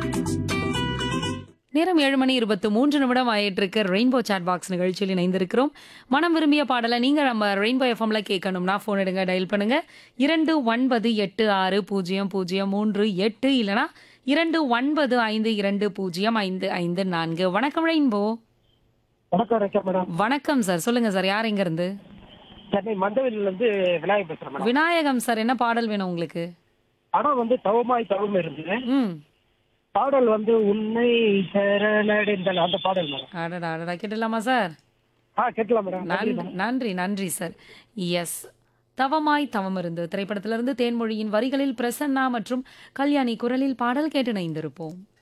நேரம் ஏழு மணி இருபத்து மூன்று நிமிடம் ஆயிட்டு இருக்கு ரெயின்போ சாட் பாக்ஸ் நிகழ்ச்சியில் இணைந்திருக்கிறோம் மனம் விரும்பிய பாடலை நீங்க நம்ம ரெயின்போ எஃப்எம்ல கேட்கணும்னா ஃபோன் எடுங்க டயல் பண்ணுங்க இரண்டு ஒன்பது எட்டு ஆறு பூஜ்ஜியம் பூஜ்ஜியம் மூன்று எட்டு இல்லனா இரண்டு ஒன்பது ஐந்து இரண்டு பூஜ்ஜியம் ஐந்து ஐந்து நான்கு வணக்கம் ரெயின்போ வணக்கம் ரேக்கா மேடம் வணக்கம் சார் சொல்லுங்க சார் யார் எங்க இருந்து சென்னை மந்தவெளியில இருந்து விநாயகர் பேசுறேன் மேடம் விநாயகம் சார் என்ன பாடல் வேணும் உங்களுக்கு படம் வந்து தவமாய் தவம் இருந்து ம் பாடல் வந்து உன்னை சரணடைந்தல் அந்த பாடல் மேடம் அடடா அடடா கேட்டலாமா சார் ஆ கேட்கலாம் மேடம் நன்றி நன்றி நன்றி நன்றி சார் எஸ் தவமாய் தவம் இருந்து திரைப்படத்திலிருந்து தேன்மொழியின் வரிகளில் பிரசன்னா மற்றும் கல்யாணி குரலில் பாடல் கேட்டு இணைந்திருப்போம்